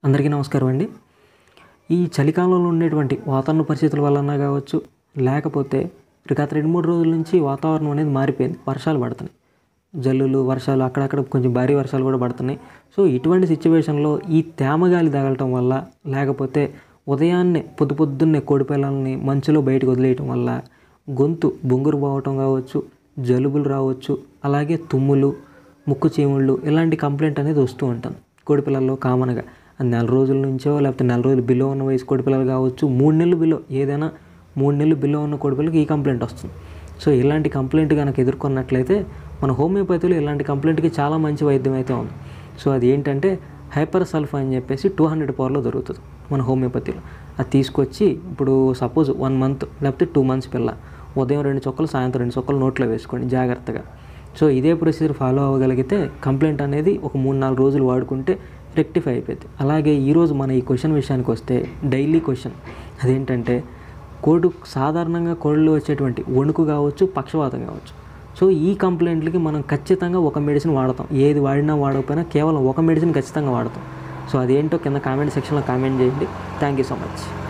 అందరికీ నమస్కారం అండి ఈ చలికాలంలో ఉండేటువంటి వాతావరణ పరిస్థితుల వలన కావచ్చు లేకపోతే గత రెండు మూడు రోజుల నుంచి వాతావరణం అనేది మారిపోయింది వర్షాలు పడుతున్నాయి జల్లులు వర్షాలు అక్కడక్కడ కొంచెం భారీ వర్షాలు కూడా పడుతున్నాయి సో ఇటువంటి సిచ్యువేషన్లో ఈ తేమగాలి తగలటం వల్ల లేకపోతే ఉదయాన్నే పొద్దు పొద్దున్నే కోడి పిల్లల్ని మంచులో బయటకు వదిలేయటం వల్ల గొంతు బొంగురు పోవటం కావచ్చు జలుబులు రావచ్చు అలాగే తుమ్ములు ముక్కు చీముళ్ళు ఇలాంటి కంప్లైంట్ అనేది వస్తూ ఉంటుంది కోడి పిల్లల్లో కామన్గా అది నెల రోజుల నుంచో లేకపోతే నెల రోజులు బిలో ఉన్న వయసు కోడి పిల్లలు కావచ్చు మూడు నెలలు బిలో ఏదైనా మూడు నెలలు బిలో ఉన్న కోడి పిల్లలకి ఈ కంప్లైంట్ వస్తుంది సో ఇలాంటి కంప్లైంట్ కనుక ఎదుర్కొన్నట్లయితే మన హోమియోపతిలో ఇలాంటి కంప్లైంట్కి చాలా మంచి వైద్యం అయితే ఉంది సో అది ఏంటంటే హైపర్ సల్ఫా అని చెప్పేసి టూ హండ్రెడ్ పవర్లో దొరుకుతుంది మన హోమియోపతిలో అది తీసుకొచ్చి ఇప్పుడు సపోజ్ వన్ మంత్ లేకపోతే టూ మంత్స్ పిల్ల ఉదయం రెండు చొక్కలు సాయంత్రం రెండు చొక్కలు నోట్లో వేసుకోండి జాగ్రత్తగా సో ఇదే ప్రొసీజర్ ఫాలో అవ్వగలిగితే కంప్లైంట్ అనేది ఒక మూడు నాలుగు రోజులు వాడుకుంటే రెక్టిఫై అయిపోయింది అలాగే ఈరోజు మన ఈ క్వశ్చన్ విషయానికి వస్తే డైలీ క్వశ్చన్ అదేంటంటే కోడు సాధారణంగా కోళ్ళలో వచ్చేటువంటి వణుకు కావచ్చు పక్షవాతం కావచ్చు సో ఈ కంప్లైంట్లకి మనం ఖచ్చితంగా ఒక మెడిసిన్ వాడతాం ఏది వాడినా వాడకపోయినా కేవలం ఒక మెడిసిన్ ఖచ్చితంగా వాడతాం సో అదేంటో కింద కామెంట్ సెక్షన్లో కామెంట్ చేయండి థ్యాంక్ యూ సో మచ్